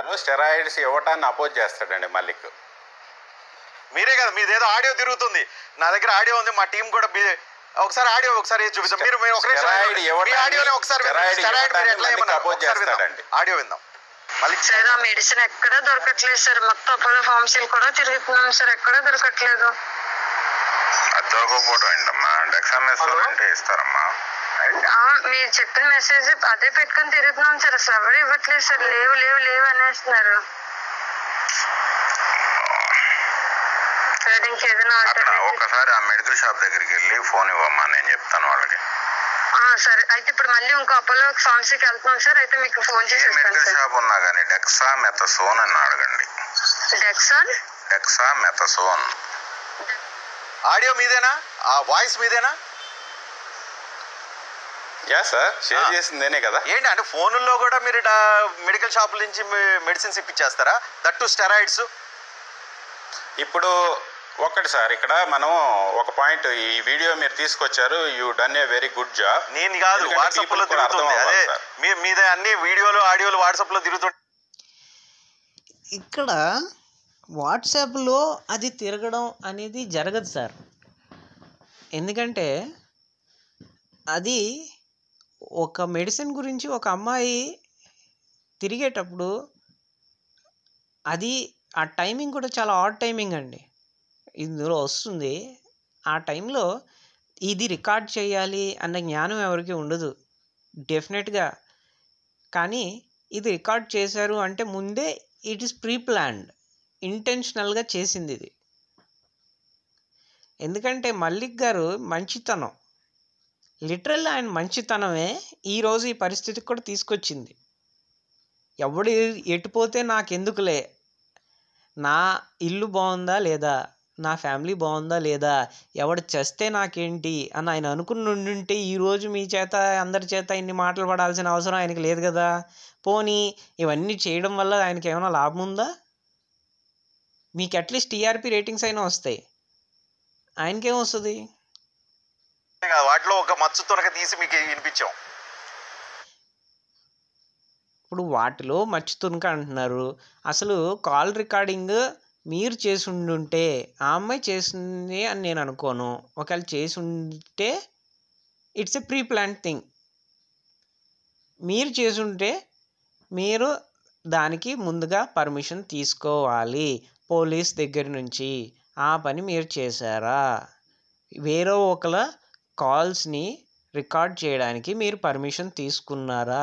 Steroids ఇవ్వటాన్ని oppose చేస్తాడండి మల్లిక్ మీరే కదా మీదేదో ఆడియో తిరుగుతుంది నా దగ్గర ఆడియో ఉంది మా టీం కూడా మీ- ఒకసారి ఆడియో ఒకసారి చూపిస్తాం మీరు మీరు ఒక నిమిషం Steroid ఆగండి. మీ ఇవ్వటాన్ని- ఆడియోనే ఒకసారి వినండి. steroid Steroid మీరు ఇవ్వటాన్ని ఎట్లా మళ్ళీ ఏమన్నారు? అపోజ్ ఒకసారి విందాం. చేస్తాడండి. ఆడియో విందాం మళ్ళీ సార్ ఆ మెడిసిన్ ఎక్కడ దొరకట్లేదు సార్ మొత్తం అపోలో ఫార్మసీలు కూడా తిరుగుతున్నాం సార్ ఎక్కడ దొరకట్లేదు అది దొరకకపోవటం ఏంటమ్మా డెక్సామెథాసోన్ అంటే ఇస్తారమ్మా ఆ, మీరు చెప్పిన మెసేజ్ అదే పెట్టుకొని తిరుగుతున్నాం సార్ అసలు ఎవరు ఇవ్వట్లేదు సార్ లేవు లేవు లేవు అనేస్తున్నారు సార్ ఇంకేదైనా అక్కడ ఆల్టర్నేటివ్ ఒకసారి ఆ మెడికల్ షాప్ దగ్గరికి వెళ్ళి ఫోన్ ఇవ్వమ్మా నేను చెప్తాను వాళ్ళకి సరే అయితే ఇప్పుడు మళ్ళీ ఇంకో అపోలో ఫార్మసీకి వెళ్తున్నాం సార్ అయితే మీకు ఫోన్ ఏ చేసి ఇస్తాను మెడికల్ సార్ షాప్ ఉన్నా కానీ డెక్సామెథసోన్ అని అడగండి డెక్సాన్ డెక్సామెథసోన్ ఆడియో మీదేనా ఆ వాయిస్ మీదేనా యా సార్ షేర్ ఆ. చేసిందేనే కదా ఏంటి అంటే ఫోనుల్లో కూడా మీరు డా- మెడికల్ షాపుల నుంచి మెడిసిన్స్ ఇప్పించేస్తారా దట్టు స్టెరాయిడ్స్ ఇప్పుడు ఒక్కటి సార్ ఇక్కడ మనం ఒక పాయింట్ ఈ వీడియో మీరు తీసుకొచ్చారు you done a very good job నేను కాదు ఎందుకంటే వాట్సాప్ లో people కూడా అర్థం తిరుగుతుంది అదే అవ్వాలి సార్. మీ మీద అన్ని వీడియోలు ఆడియోలు వాట్సాప్ లో తిరుగుతుంటే ఇక్కడ వాట్సాప్లో అది తిరగడం అనేది జరగదు సార్ ఎందుకంటే అది ఒక మెడిసిన్ గురించి ఒక అమ్మాయి తిరిగేటప్పుడు అది ఆ టైమింగ్ కూడా చాలా ఆడ్ టైమింగ్ అండి ఇందులో వస్తుంది ఆ టైంలో ఇది రికార్డ్ చేయాలి అన్న జ్ఞానం ఎవరికి ఉండదు డెఫినెట్గా కానీ ఇది రికార్డ్ చేశారు అంటే ముందే ఇట్ ఈస్ ప్రీ ప్లాన్డ్ ఇంటెన్షనల్గా చేసింది ఇది ఎందుకంటే మల్లిక్ గారు మంచితనం లిటరల్ ఆయన మంచితనమే ఈరోజు ఈ పరిస్థితికి కూడా తీసుకొచ్చింది ఎవడు ఎటుపోతే నాకెందుకులే నా ఇల్లు బాగుందా లేదా నా ఫ్యామిలీ బాగుందా లేదా ఎవడు చేస్తే నాకేంటి అని ఆయన అనుకుని ఉండుంటే ఈరోజు మీ చేత అందరి చేత ఇన్ని మాటలు పడాల్సిన అవసరం ఆయనకి లేదు కదా పోనీ ఇవన్నీ చేయడం వల్ల ఆయనకి ఏమైనా లాభం ఉందా మీకు అట్లీస్ట్ టీఆర్పీ రేటింగ్స్ అయినా వస్తాయి ఆయనకేం వస్తుంది కాదు, వాటిలో ఒక మచ్చు తొనక తీసి మీకు వినిపించాం ఇప్పుడు వాటిలో మర్చి తునక అంటున్నారు అసలు కాల్ రికార్డింగ్ మీరు చేసి ఉండుంటే ఆ అమ్మాయి చేసింది అని నేను అనుకోను ఒకవేళ చేసి ఉంటే it's a pre plan thing మీరు చేసుంటే మీరు దానికి ముందుగా పర్మిషన్ తీసుకోవాలి పోలీస్ దగ్గర నుంచి ఆ పని మీరు చేశారా వేరే ఒకల కాల్స్ని రికార్డ్ చేయడానికి మీరు పర్మిషన్ తీసుకున్నారా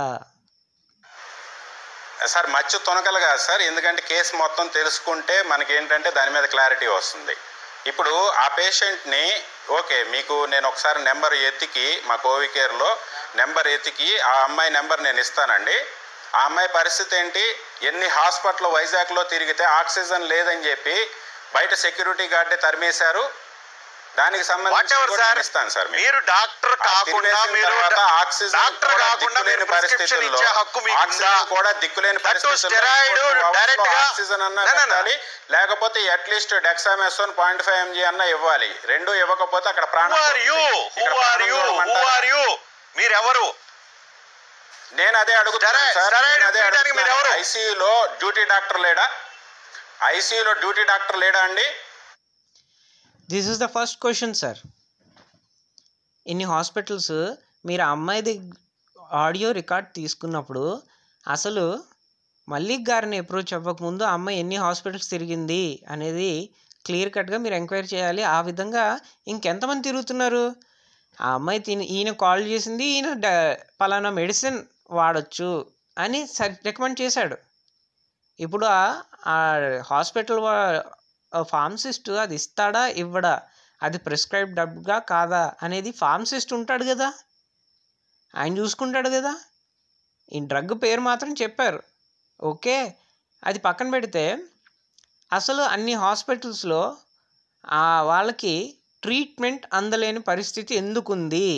సార్ మచ్చు తొనకలు కాదు సార్ ఎందుకంటే కేసు మొత్తం తెలుసుకుంటే మనకి ఏంటంటే దాని మీద క్లారిటీ వస్తుంది ఇప్పుడు ఆ పేషెంట్ని ఓకే మీకు నేను ఒకసారి నెంబర్ ఎత్తికి మా కోవి కేర్లో నెంబర్ ఎత్తికి ఆ అమ్మాయి నెంబర్ నేను ఇస్తానండి ఆ అమ్మాయి పరిస్థితి ఏంటి ఎన్ని హాస్పిటల్ వైజాగ్లో తిరిగితే ఆక్సిజన్ లేదని చెప్పి బయట సెక్యూరిటీ గార్డే తరిమేశారు దానికి వాట్ సంబంధించి ఎవర్ కూడా సార్ నేను ఇస్తాను సార్ మీకు. మీరు డాక్టర్ ఆ కాకుండా తిరిగేసిన మీరు తర్వాత ఆక్సిజన్ డాక్టర్ కూడా కాకుండా మీరు దిక్కులేని ప్రిస్క్రిప్షన్ పరిస్థితుల్లో ఇచ్చే హక్కు మీకు ఉందా ఆక్సిజన్ కూడా దిక్కులేని దట్టు పరిస్థితుల్లో స్టెరాయిడ్ ఇంకో two hours డైరెక్ట్ లో గా ఆక్సిజన్ అన్నా No, no, no. పెట్టాలి లేకపోతే at least dexamethasone point five mg అన్నా ఇవ్వాలి రెండు ఇవ్వకపోతే అక్కడ హూ ప్రాణం ఆర్ యూ పోతుంది. హూ ఇక్కడ ఆర్ ప్రాణం యూ హూ చూడమంటారా? ఆర్ యూ మీరెవరు నేను అదే అడుగుతున్నాను స్టెరాయిడ్- సార్ స్టెరాయిడ్ నేను అదే ఇప్పించడానికి మీరు ఎవరు? ఐసీయూలో డ్యూటీ డాక్టర్ లేడా ఐసీయూలో డ్యూటీ డాక్టర్ లేడా అండి this is the first question sir ఇన్ని హాస్పిటల్స్ మీరు ఆ అమ్మాయిది ఆడియో రికార్డ్ తీసుకున్నప్పుడు అసలు మల్లిక్ గారిని అప్రోచ్ అవ్వకముందు ఆ అమ్మాయి ఎన్ని హాస్పిటల్స్ తిరిగింది అనేది క్లియర్ కట్గా మీరు ఎంక్వైరీ చేయాలి ఆ విధంగా ఇంకెంతమంది తిరుగుతున్నారు ఆ అమ్మాయి తిని ఈయన కాల్ చేసింది ఈయన డ- పలానా మెడిసిన్ వాడచ్చు అని రికమెండ్ చేశాడు ఇప్పుడు ఆ- ఆ హాస్పిటల్ ఫార్మసిస్ట్ అది ఇస్తాడా ఇవ్వడా అది ప్రిస్క్రైబ్ డబ్గా కాదా అనేది ఫార్మసిస్ట్ ఉంటాడు కదా ఆయన చూసుకుంటాడు కదా ఈ డ్రగ్ పేరు మాత్రం చెప్పారు ఓకే అది పక్కన పెడితే అసలు అన్ని హాస్పిటల్స్లో ఆ వాళ్ళకి ట్రీట్మెంట్ అందలేని పరిస్థితి ఎందుకుంది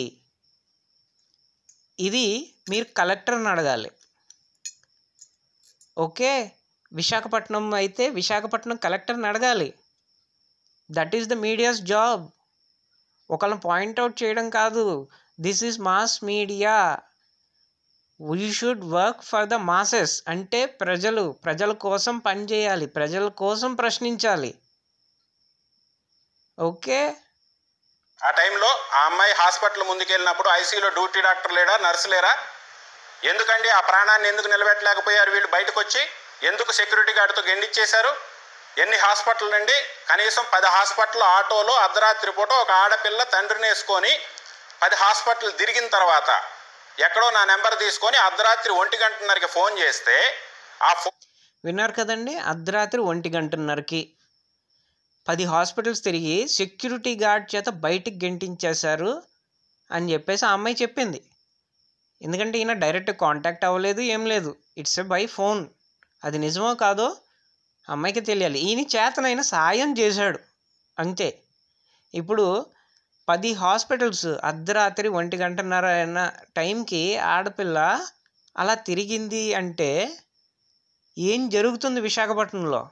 ఇది మీరు కలెక్టర్ని అడగాలి ఓకే విశాఖపట్నం అయితే విశాఖపట్నం కలెక్టర్ని అడగాలి that is the media's job ఒకళ్ళని పాయింట్అవుట్ చేయడం కాదు this is mass media we should work for the masses అంటే ప్రజలు ప్రజల కోసం పనిచేయాలి ప్రజల కోసం ప్రశ్నించాలి ఓకే ఆ టైంలో ఆ అమ్మాయి హాస్పిటల్ ముందుకెళ్ళినప్పుడు ఐసీయూలో డ్యూటీ డాక్టర్ లేడా నర్సు లేరా ఎందుకండి ఆ ప్రాణాన్ని ఎందుకు నిలబెట్టలేకపోయారు వీళ్ళు బయటకు వచ్చి ఎందుకు సెక్యూరిటీ గార్డుతో గెండిచ్చేశారు ఎన్ని హాస్పిటల్ నుండి కనీసం పది హాస్పిటల్ ఆటోలో అర్ధరాత్రి పూట ఒక ఆడపిల్ల తండ్రిని వేసుకొని పది హాస్పిటల్ తిరిగిన తర్వాత ఎక్కడో నా నెంబర్ తీసుకొని అర్ధరాత్రి ఒంటి గంటన్నరకి ఫోన్ చేస్తే ఆ ఫోన్ విన్నారు కదండి అర్ధరాత్రి ఒంటి గంటన్నరకి పది హాస్పిటల్స్ తిరిగి సెక్యూరిటీ గార్డ్ చేత బయటికి గెంటించేశారు అని చెప్పేసి ఆ అమ్మాయి చెప్పింది ఎందుకంటే ఈయన డైరెక్ట్ కాంటాక్ట్ అవ్వలేదు ఏం లేదు ఇట్స్ ఎ బై ఫోన్ అది నిజమో కాదో అమ్మాయికి తెలియాలి ఈయన చేతనైనా సాయం చేశాడు అంతే ఇప్పుడు పది హాస్పిటల్స్ అర్ధరాత్రి ఒంటి గంటన్నర అయిన టైంకి ఆడపిల్ల అలా తిరిగింది అంటే ఏం జరుగుతుంది విశాఖపట్నంలో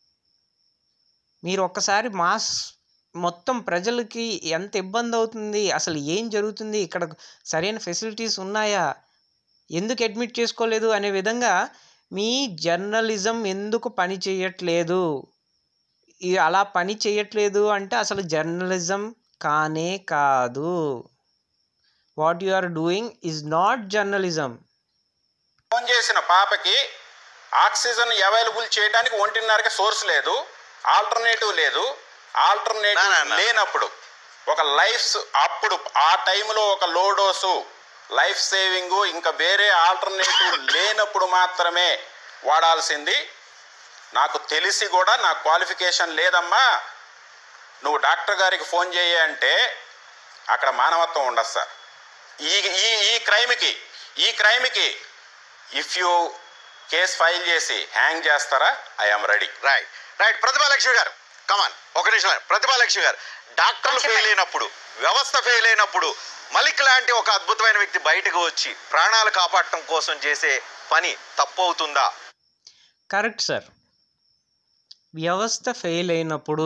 మీరు ఒక్కసారి మాస్ మొత్తం ప్రజలకి ఎంత ఇబ్బంది అవుతుంది అసలు ఏం జరుగుతుంది ఇక్కడ సరైన ఫెసిలిటీస్ ఉన్నాయా ఎందుకు అడ్మిట్ చేసుకోలేదు అనే విధంగా మీ జర్నలిజం ఎందుకు పని చేయట్లేదు ఈ అలా పని చేయట్లేదు అంటే అసలు జర్నలిజం కానే కాదు what you are doing is not journalism phone చేసిన పాపకి ఆక్సిజన్ అవైలబుల్ చేయడానికి ఒంటిన్నరకి సోర్స్ లేదు ఆల్టర్నేటివ్ లేదు ఆల్టర్నేటివ్ నా, నా, నా. లేనప్పుడు ఒక లైఫ్ అప్పుడు ఆ టైంలో ఒక లో డోసు లైఫ్ సేవింగ్ ఇంకా వేరే ఆల్టర్నేటివ్ లేనప్పుడు మాత్రమే వాడాల్సింది నాకు తెలిసి కూడా నా క్వాలిఫికేషన్ లేదమ్మా నువ్వు డాక్టర్ గారికి ఫోన్ చేయ అంటే అక్కడ మానవత్వం ఉండదు సార్ ఈ ఈ ఈ క్రైమ్కి ఈ క్రైమ్కి ఇఫ్ యూ కేసు ఫైల్ చేసి హ్యాంగ్ చేస్తారా I'm ready right right Pratibha Lakshmi garu come on ఒక నిమిషం ప్రతిభా లక్ష్మి గారు డాక్టర్లు ఫెయిల్ అయినప్పుడు వ్యవస్థ ఫెయిల్ అయినప్పుడు మలిక్ లాంటి ఒక అద్భుతమైన వ్యక్తి బయటకు వచ్చి ప్రాణాలు కాపాడటం కోసం చేసే పని తప్పు అవుతుందా కరెక్ట్ సార్ వ్యవస్థ ఫెయిల్ అయినప్పుడు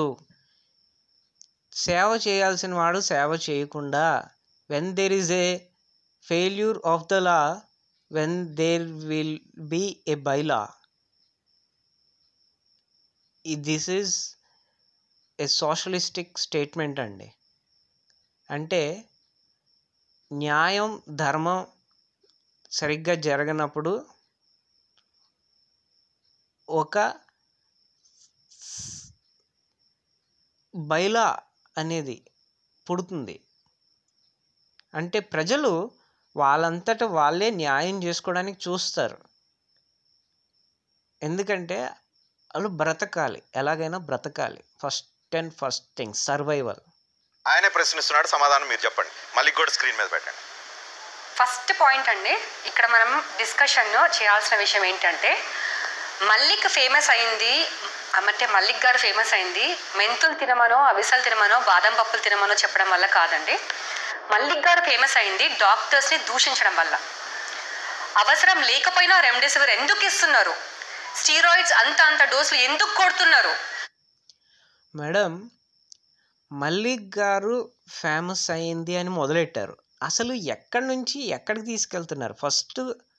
సేవ చేయాల్సిన వాడు సేవ చేయకుండా when there is a failure of the law when there will be a bylaw this is a socialistic statement అండి అంటే న్యాయం ధర్మం సరిగ్గా జరగనప్పుడు ఒక బైలా అనేది పుడుతుంది అంటే ప్రజలు వాళ్ళంతట వాళ్ళే న్యాయం చేసుకోవడానికి చూస్తారు ఎందుకంటే వాళ్ళు బ్రతకాలి ఎలాగైనా బ్రతకాలి first and first thing survival ఆయనే ప్రశ్నిస్తున్నాడు సమాధానం మీరు చెప్పండి మలిక్ కూడా స్క్రీన్ మీద పెట్టండి ఫస్ట్ పాయింట్ అండి ఇక్కడ మనం డిస్కషన్ చేయాల్సిన విషయం ఏంటంటే మల్లిక్ ఫేమస్ అయింది అంటే మల్లిక్ గారు ఫేమస్ అయింది మెంతులు తినమనో అవిసలు తినమనో బాదం పప్పులు తినమనో చెప్పడం వల్ల కాదండి మల్లిక్ గారు ఫేమస్ అయింది డాక్టర్స్ని దూషించడం వల్ల అవసరం లేకపోయినా రెమ్డెసివిర్ ఎందుకు ఇస్తున్నారు స్టీరాయిడ్స్ అంత అంత డోసులు ఎందుకు కొడుతున్నారు మేడం మల్లిక్ గారు ఫేమస్ అయింది అని మొదలెట్టారు అసలు ఎక్కడి నుంచి ఎక్కడికి తీసుకెళ్తున్నారు ఫస్ట్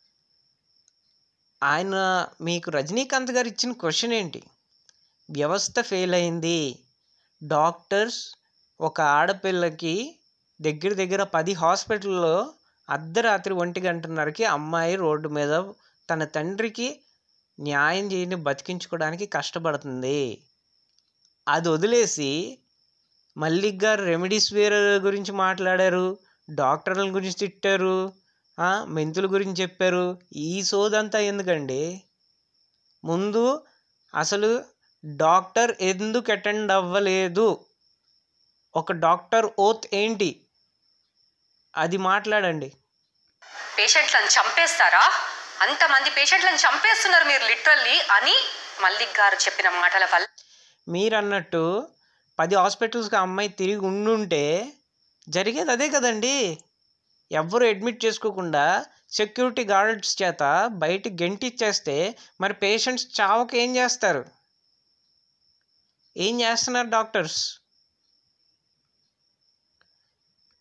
ఆయన మీకు రజనీకాంత్ గారు ఇచ్చిన క్వశ్చన్ ఏంటి వ్యవస్థ ఫెయిల్ అయింది డాక్టర్స్ ఒక ఆడపిల్లకి దగ్గర దగ్గర పది హాస్పిటల్లో అర్ధరాత్రి ఒంటి గంటన్నరకి అమ్మాయి రోడ్డు మీద తన తండ్రికి న్యాయం చేయని బతికించుకోవడానికి కష్టపడుతుంది అది వదిలేసి మల్లిక్ గారు రెమెడీస్ వేర్ గురించి మాట్లాడారు డాక్టర్ల గురించి తిట్టారు ఆ, మెంతుల గురించి చెప్పారు ఈ సోదంతా ఎందుకండి ముందు అసలు డాక్టర్ ఎందుకు అటెండ్ అవ్వలేదు ఒక డాక్టర్ ఓత్ ఏంటి అది మాట్లాడండి పేషెంట్లను చంపేస్తారా అంతమంది పేషెంట్లను చంపేస్తున్నారు మీరు లిటరల్లీ అని మల్లిక్ గారు చెప్పిన మాటల వల్ల మీరు అన్నట్టు పది హాస్పిటల్స్కి ఆ అమ్మాయి తిరిగి ఉండుంటే జరిగేది అదే కదండి ఎవ్వరు అడ్మిట్ చేసుకోకుండా సెక్యూరిటీ గార్డ్స్ చేత బయటికి గెంటిచ్చేస్తే మరి పేషెంట్స్ చావక ఏం చేస్తారు ఏం చేస్తున్నారు డాక్టర్స్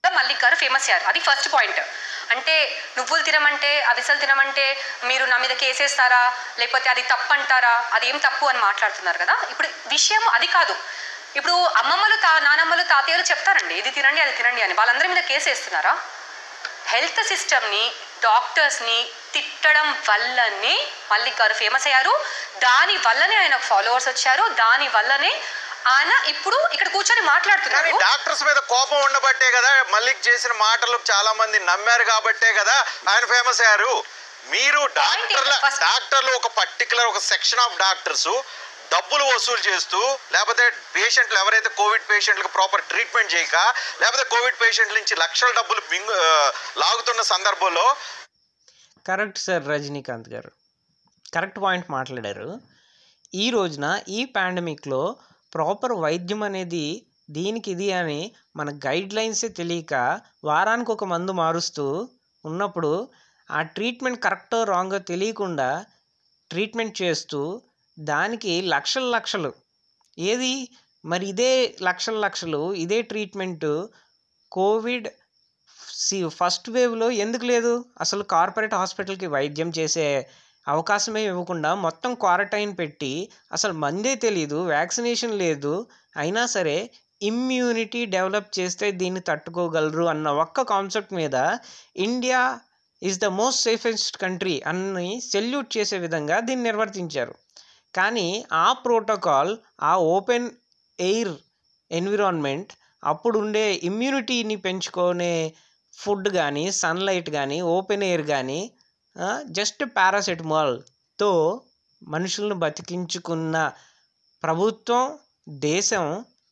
మల్లిక్ గారు ఫేమస్ అయ్యారు అది ఫస్ట్ పాయింట్ అంటే నువ్వులు తినమంటే అవిసలు తినమంటే మీరు నా మీద కేసేస్తారా లేకపోతే అది తప్పు అంటారా అది ఏం తప్పు అని మాట్లాడుతున్నారు కదా ఇప్పుడు విషయం అది కాదు ఇప్పుడు అమ్మమ్మలు తా నానమ్మలు తాతయ్యలు చెప్తారండి ఇది తినండి అది తినండి అని వాళ్ళందరి మీద కేసు వేస్తున్నారా హెల్త్ సిస్టమ్ని డాక్టర్స్ని తిట్టడం వల్లనే మల్లిక్ గారు ఫేమస్ అయ్యారు దాని వల్లనే ఆయన ఫాలోవర్స్ వచ్చారు దాని వల్లనే ఆయన ఇప్పుడు ఇక్కడ కూర్చొని కానీ మాట్లాడుతున్నారు డాక్టర్స్ మీద కోపం ఉండబట్టే కదా మల్లిక్ చేసిన మాటలు చాలా మంది నమ్మారు కాబట్టే కదా ఆయన ఫేమస్ అయ్యారు మీరు డాక్టర్ల First- డాక్టర్లు ఒక పర్టికులర్ ఒక సెక్షన్ ఆఫ్ డాక్టర్స్ డబ్బులు వసూలు చేస్తూ లేకపోతే పేషెంట్లు ఎవరైతే కోవిడ్ పేషెంట్లకు ప్రాపర్ ట్రీట్మెంట్ చేయక లేకపోతే కోవిడ్ పేషెంట్ల నుంచి లక్షల డబ్బులు బింగు ఆ, లాగుతున్న సందర్భంలో కరెక్ట్ సార్ రజనీకాంత్ గారు కరెక్ట్ పాయింట్ మాట్లాడారు ఈ రోజున ఈ పాండమిక్లో ప్రాపర్ వైద్యం అనేది దీనికి ఇది అని మన గైడ్ లైన్సే తెలియక వారానికి ఒక మందు మారుస్తూ ఉన్నప్పుడు ఆ ట్రీట్మెంట్ కరెక్టో రాంగో తెలియకుండా ట్రీట్మెంట్ చేస్తూ దానికి లక్షల లక్షలు ఏది మరి ఇదే లక్షల లక్షలు ఇదే ట్రీట్మెంట్ కోవిడ్ సి ఫస్ట్ వేవ్లో ఎందుకు లేదు అసలు కార్పొరేట్ హాస్పిటల్కి వైద్యం చేసే అవకాశమే ఇవ్వకుండా మొత్తం క్వారంటైన్ పెట్టి అసలు మందే తెలియదు వ్యాక్సినేషన్ లేదు అయినా సరే ఇమ్యూనిటీ డెవలప్ చేస్తే దీన్ని తట్టుకోగలరు అన్న ఒక్క కాన్సెప్ట్ మీద India is the most safest country అని సెల్యూట్ చేసే విధంగా దీన్ని నిర్వర్తించారు కానీ ఆ ప్రోటోకాల్ ఆ ఓపెన్ ఎయిర్ ఎన్విరాన్మెంట్ అప్పుడు ఉండే ఇమ్యూనిటీని పెంచుకునే ఫుడ్ కానీ సన్లైట్ కానీ ఓపెన్ ఎయిర్ కానీ జస్ట్ పారాసెటమాల్తో మనుషులను బతికించుకున్న ప్రభుత్వం దేశం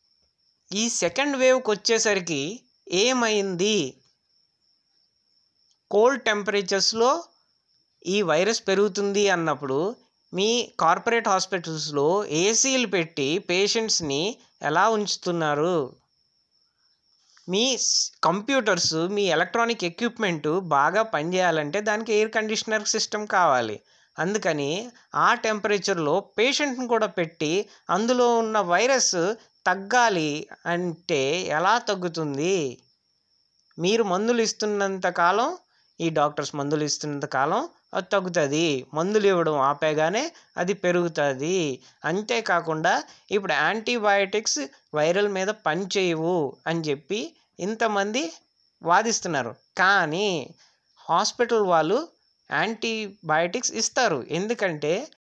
ఈ సెకండ్ వేవ్కి వచ్చేసరికి ఏమైంది కోల్డ్ టెంపరేచర్స్లో ఈ వైరస్ పెరుగుతుంది అన్నప్పుడు మీ కార్పొరేట్ హాస్పిటల్స్లో ఏసీలు పెట్టి పేషెంట్స్ని ఎలా ఉంచుతున్నారు మీ స్- కంప్యూటర్స్ మీ ఎలక్ట్రానిక్ ఎక్విప్మెంట్ బాగా పనిచేయాలంటే దానికి ఎయిర్ కండిషనర్ సిస్టమ్ కావాలి అందుకని ఆ టెంపరేచర్లో పేషెంట్ని కూడా పెట్టి అందులో ఉన్న వైరస్ తగ్గాలి అంటే ఎలా తగ్గుతుంది మీరు మందులు ఇస్తున్నంత కాలం ఈ డాక్టర్స్ మందులు ఇస్తున్నంత కాలం అది తగ్గుతుంది మందులు ఇవ్వడం ఆపేగానే అది పెరుగుతుంది అంతేకాకుండా ఇప్పుడు యాంటీబయాటిక్స్ వైరల్ మీద పనిచేయవు అని చెప్పి ఇంతమంది వాదిస్తున్నారు కానీ హాస్పిటల్ వాళ్ళు యాంటీబయాటిక్స్ ఇస్తారు ఎందుకంటే